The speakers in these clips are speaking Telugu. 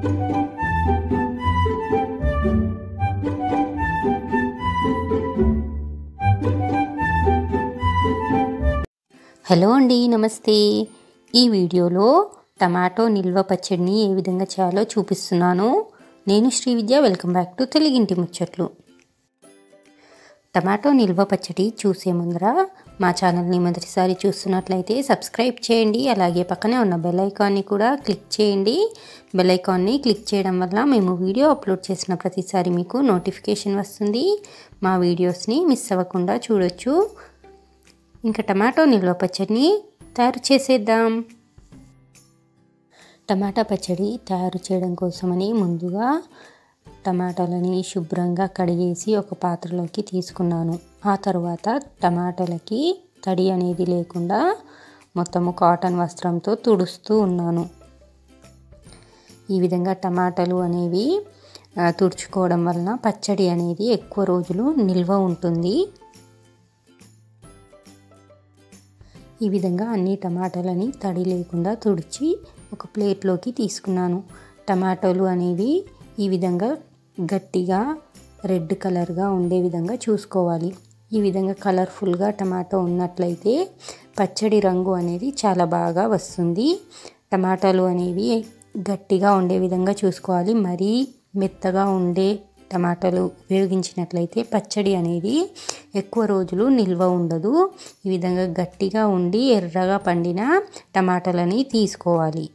హలో అండి నమస్తే ఈ వీడియోలో టమాటో నిల్వ పచ్చడిని ఏ విధంగా చేయాలో చూపిస్తున్నాను నేను Sri Vidya welcome back to తెలుగింటి ముచ్చట్లు టమాటో నిల్వ పచ్చడి చూసే ముందర మా ఛానల్ని మొదటిసారి చూస్తున్నట్లయితే సబ్స్క్రైబ్ చేయండి అలాగే పక్కనే ఉన్న బెల్ ఐకాన్ని కూడా క్లిక్ చేయండి బెల్ ఐకాన్ని క్లిక్ చేయడం వల్ల మేము వీడియో అప్లోడ్ చేసిన ప్రతిసారి మీకు నోటిఫికేషన్ వస్తుంది మా వీడియోస్ని మిస్ అవ్వకుండా చూడొచ్చు ఇంకా టమాటో నిల్వ పచ్చడిని తయారు చేసేద్దాం టమాటా పచ్చడి తయారు చేయడం కోసమని ముందుగా టమాటాలని శుభ్రంగా కడిగేసి ఒక పాత్రలోకి తీసుకున్నాను ఆ తర్వాత టమాటాలకి తడి అనేది లేకుండా మొత్తము కాటన్ వస్త్రంతో తుడుస్తూ ఉన్నాను ఈ విధంగా టమాటాలు అనేవి తుడుచుకోవడం వలన పచ్చడి అనేది ఎక్కువ రోజులు నిల్వ ఉంటుంది ఈ విధంగా అన్ని టమాటాలని తడి లేకుండా తుడిచి ఒక ప్లేట్లోకి తీసుకున్నాను టమాటోలు అనేవి ఈ విధంగా గట్టిగా రెడ్ కలర్గా ఉండే విధంగా చూసుకోవాలి ఈ విధంగా కలర్ఫుల్గా టమాటో ఉన్నట్లయితే పచ్చడి రంగు అనేది చాలా బాగా వస్తుంది టమాటాలు అనేవి గట్టిగా ఉండే విధంగా చూసుకోవాలి మరీ మెత్తగా ఉండే టమాటాలు ఉపయోగించినట్లయితే పచ్చడి అనేది ఎక్కువ రోజులు నిల్వ ఉండదు ఈ విధంగా గట్టిగా ఉండి ఎర్రగా పండిన టమాటాలని తీసుకోవాలి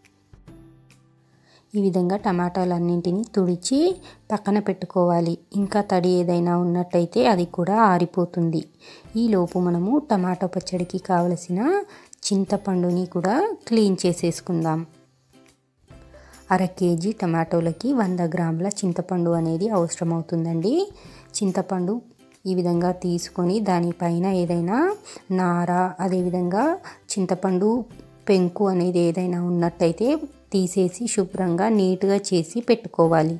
ఈ విధంగా టమాటాలన్నింటినీ తుడిచి పక్కన పెట్టుకోవాలి ఇంకా తడి ఏదైనా ఉన్నట్టయితే అది కూడా ఆరిపోతుంది ఈలోపు మనము టమాటో పచ్చడికి కావలసిన చింతపండుని కూడా క్లీన్ చేసేసుకుందాం అర కేజీ టమాటోలకి వంద గ్రాముల చింతపండు అనేది అవసరం అవుతుందండి చింతపండు ఈ విధంగా తీసుకొని దానిపైన ఏదైనా నార అదేవిధంగా చింతపండు పెంకు అనేది ఏదైనా ఉన్నట్టయితే తీసేసి శుభ్రంగా నీట్గా చేసి పెట్టుకోవాలి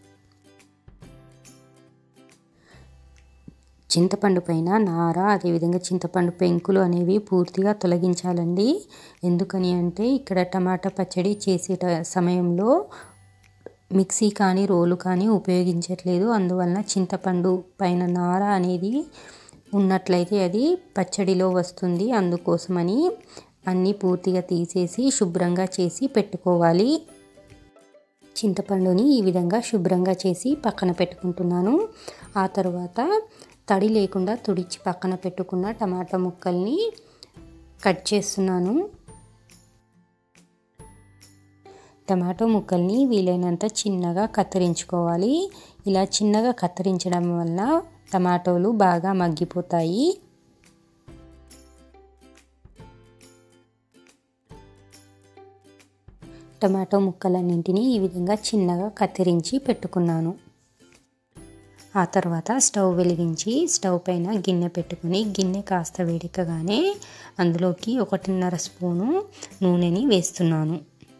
చింతపండు పైన నార అదేవిధంగా చింతపండు పెంకులు అనేవి పూర్తిగా తొలగించాలండి ఎందుకని అంటే ఇక్కడ టమాటా పచ్చడి చేసే సమయంలో మిక్సీ కానీ రోలు కానీ ఉపయోగించట్లేదు అందువలన చింతపండు పైన నార అనేది ఉన్నట్లయితే అది పచ్చడిలో వస్తుంది అందుకోసమని అన్నీ పూర్తిగా తీసేసి శుభ్రంగా చేసి పెట్టుకోవాలి చింతపండుని ఈ విధంగా శుభ్రంగా చేసి పక్కన పెట్టుకుంటున్నాను ఆ తర్వాత తడి లేకుండా తుడిచి పక్కన పెట్టుకున్న టమాటా ముక్కల్ని కట్ చేస్తున్నాను టమాటో ముక్కల్ని వీలైనంత చిన్నగా కత్తిరించుకోవాలి ఇలా చిన్నగా కత్తిరించడం వల్ల టమాటోలు బాగా మగ్గిపోతాయి టమాటో ముక్కలన్నింటినీ ఈ విధంగా చిన్నగా కత్తిరించి పెట్టుకున్నాను ఆ తర్వాత స్టవ్ వెలిగించి స్టవ్ పైన గిన్నె పెట్టుకుని గిన్నె కాస్త వేడెక్కగానే అందులోకి ఒకటిన్నర స్పూను నూనెని వేస్తున్నాను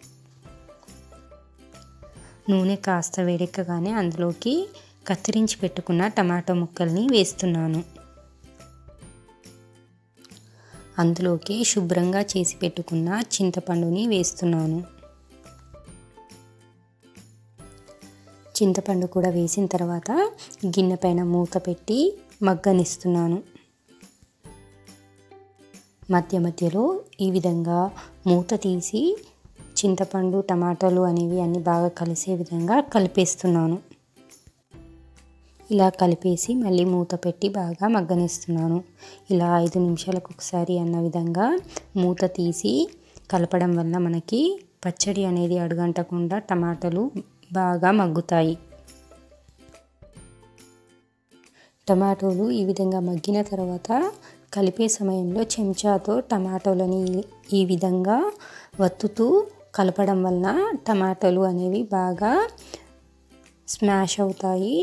నూనె కాస్త వేడెక్కగానే అందులోకి కత్తిరించి పెట్టుకున్న టమాటో ముక్కల్ని వేస్తున్నాను అందులోకి శుభ్రంగా చేసి పెట్టుకున్న చింతపండుని వేస్తున్నాను చింతపండు కూడా వేసిన తర్వాత గిన్నె పైన మూత పెట్టి మగ్గనిస్తున్నాను మధ్య మధ్యలో ఈ విధంగా మూత తీసి చింతపండు టమాటాలు అనేవి అన్నీ బాగా కలిసే విధంగా కలిపేస్తున్నాను ఇలా కలిపేసి మళ్ళీ మూత పెట్టి బాగా మగ్గనిస్తున్నాను ఇలా ఐదు నిమిషాలకు ఒకసారి అన్న విధంగా మూత తీసి కలపడం వల్ల మనకి పచ్చడి అనేది అడుగంటకుండా టమాటాలు బాగా మగ్గుతాయి టమాటోలు ఈ విధంగా మగ్గిన తర్వాత కలిపే సమయంలో చెంచాతో టమాటోలని ఈ విధంగా వత్తుతూ కలపడం వలన టమాటాలు అనేవి బాగా స్మాష్ అవుతాయి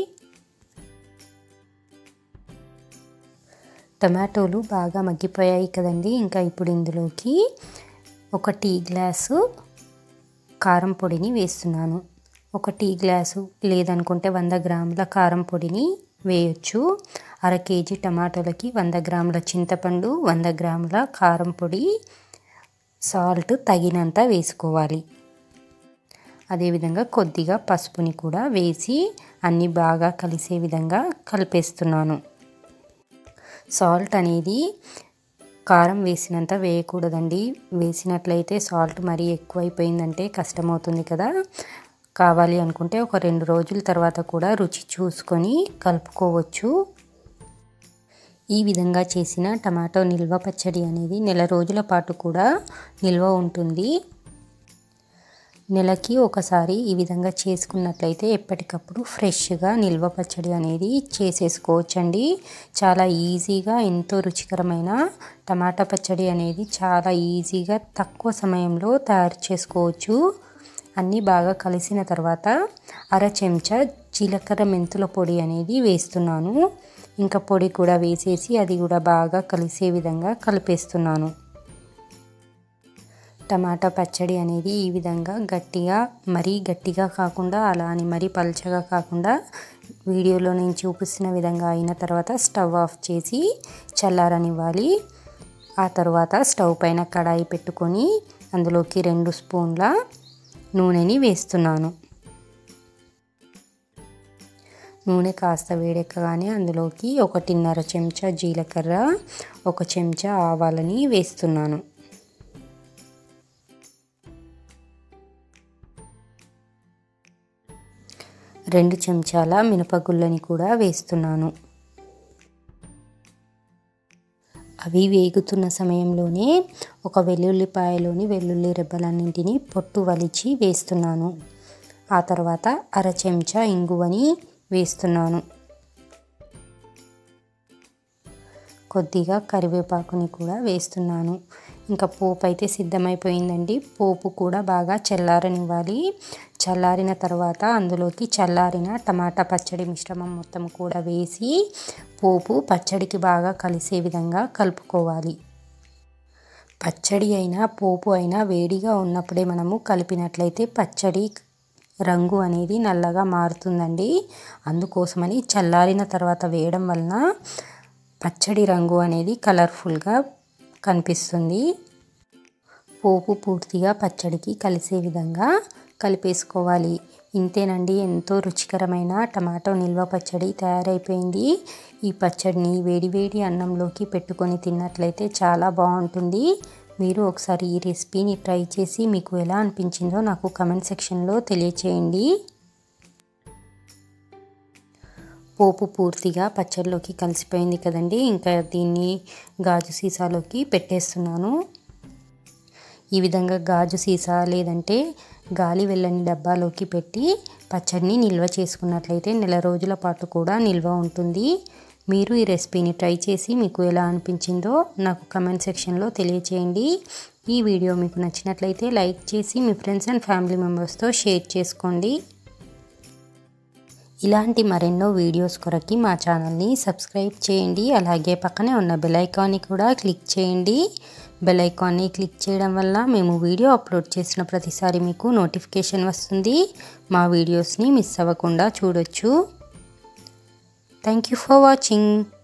టమాటోలు బాగా మగ్గిపోయాయి కదండి ఇంకా ఇప్పుడు ఇందులోకి ఒక టీ గ్లాసు కారం పొడిని వేస్తున్నాను ఒక టీ గ్లాసు లేదనుకుంటే వంద గ్రాముల కారం పొడిని వేయొచ్చు అర కేజీ టమాటోలకి వంద గ్రాముల చింతపండు వంద గ్రాముల కారం పొడి సాల్ట్ తగినంత వేసుకోవాలి అదేవిధంగా కొద్దిగా పసుపుని కూడా వేసి అన్నీ బాగా కలిసే విధంగా కలిపేస్తున్నాను సాల్ట్ అనేది కారం వేసినంత వేయకూడదండి వేసినట్లయితే సాల్ట్ మరీ ఎక్కువైపోయిందంటే కష్టమవుతుంది కదా కావాలి అనుకుంటే ఒక రెండు రోజుల తర్వాత కూడా రుచి చూసుకొని కలుపుకోవచ్చు ఈ విధంగా చేసిన టమాటో నిల్వ పచ్చడి అనేది నెల రోజుల పాటు కూడా నిల్వ ఉంటుంది నెలకి ఒకసారి ఈ విధంగా చేసుకున్నట్లయితే ఎప్పటికప్పుడు ఫ్రెష్గా నిల్వ పచ్చడి అనేది చేసేసుకోవచ్చండి చాలా ఈజీగా ఎంతో రుచికరమైన టమాటా పచ్చడి అనేది చాలా ఈజీగా తక్కువ సమయంలో తయారు చేసుకోవచ్చు అన్నీ బాగా కలిసిన తర్వాత అర చెంచా జీలకర్ర మెంతుల పొడి అనేది వేస్తున్నాను ఇంకా పొడి కూడా వేసేసి అది కూడా బాగా కలిసే విధంగా కలిపేస్తున్నాను టమాటా పచ్చడి అనేది ఈ విధంగా గట్టిగా మరీ గట్టిగా కాకుండా అలా అని మరీ పల్చగా కాకుండా వీడియోలో నేను చూపిస్తున్న విధంగా అయిన తర్వాత స్టవ్ ఆఫ్ చేసి చల్లారనివ్వాలి ఆ తర్వాత స్టవ్ పైన కడాయి పెట్టుకొని అందులోకి రెండు స్పూన్ల నూనెని వేస్తున్నాను నూనె కాస్త వేడెక్కగానే అందులోకి ఒకటిన్నర చెంచా జీలకర్ర ఒక చెంచా ఆవాలని వేస్తున్నాను రెండు చెంచాల మినపగుళ్ళని కూడా వేస్తున్నాను అవి వేగుతున్న సమయంలోనే ఒక వెల్లుల్లిపాయలోని వెల్లుల్లి రెబ్బలన్నింటినీ పొట్టు వలిచి వేస్తున్నాను ఆ తర్వాత అర చెంచా ఇంగువని వేస్తున్నాను కొద్దిగా కరివేపాకుని కూడా వేస్తున్నాను ఇంకా పోపు అయితే సిద్ధమైపోయిందండి పోపు కూడా బాగా చల్లారనివ్వాలి చల్లారిన తర్వాత అందులోకి చల్లారిన టమాటా పచ్చడి మిశ్రమం మొత్తం కూడా వేసి పోపు పచ్చడికి బాగా కలిసే విధంగా కలుపుకోవాలి పచ్చడి అయినా పోపు అయినా వేడిగా ఉన్నప్పుడే మనము కలిపినట్లయితే పచ్చడి రంగు అనేది నల్లగా మారుతుందండి అందుకోసమని చల్లారిన తర్వాత వేయడం వలన పచ్చడి రంగు అనేది కలర్ఫుల్గా కనిపిస్తుంది పోపు పూర్తిగా పచ్చడికి కలిసే విధంగా కలిపేసుకోవాలి ఇంతేనండి ఎంతో రుచికరమైన టమాటో నిల్వ పచ్చడి తయారైపోయింది ఈ పచ్చడిని వేడివేడి అన్నంలోకి పెట్టుకొని తిన్నట్లయితే చాలా బాగుంటుంది మీరు ఒకసారి ఈ రెసిపీని ట్రై చేసి మీకు ఎలా అనిపించిందో నాకు కమెంట్ సెక్షన్లో తెలియచేయండి పోపు పూర్తిగా పచ్చడిలోకి కలిసిపోయింది కదండి ఇంకా దీన్ని గాజు సీసాలోకి పెట్టేస్తున్నాను ఈ విధంగా గాజు సీసా లేదంటే గాలి వెళ్ళని డబ్బాలోకి పెట్టి పచ్చడిని నిల్వ చేసుకున్నట్లయితే నెల రోజుల పాటు కూడా నిల్వ ఉంటుంది మీరు ఈ రెసిపీని ట్రై చేసి మీకు ఎలా అనిపించిందో నాకు కమెంట్ సెక్షన్లో తెలియచేయండి ఈ వీడియో మీకు నచ్చినట్లయితే లైక్ చేసి మీ ఫ్రెండ్స్ అండ్ ఫ్యామిలీ మెంబర్స్తో షేర్ చేసుకోండి ఇలాంటి మరెన్నో వీడియోస్ కొరకి మా ఛానల్ని సబ్స్క్రైబ్ చేయండి అలాగే పక్కనే ఉన్న బెల్ ఐకాన్ని కూడా క్లిక్ చేయండి బెల్ ఐకాన్ని క్లిక్ చేయడం వల్ల మేము వీడియో అప్లోడ్ చేసిన ప్రతిసారి మీకు నోటిఫికేషన్ వస్తుంది మా వీడియోస్ని మిస్ అవ్వకుండా చూడొచ్చు థ్యాంక్ యూ ఫర్ వాచింగ్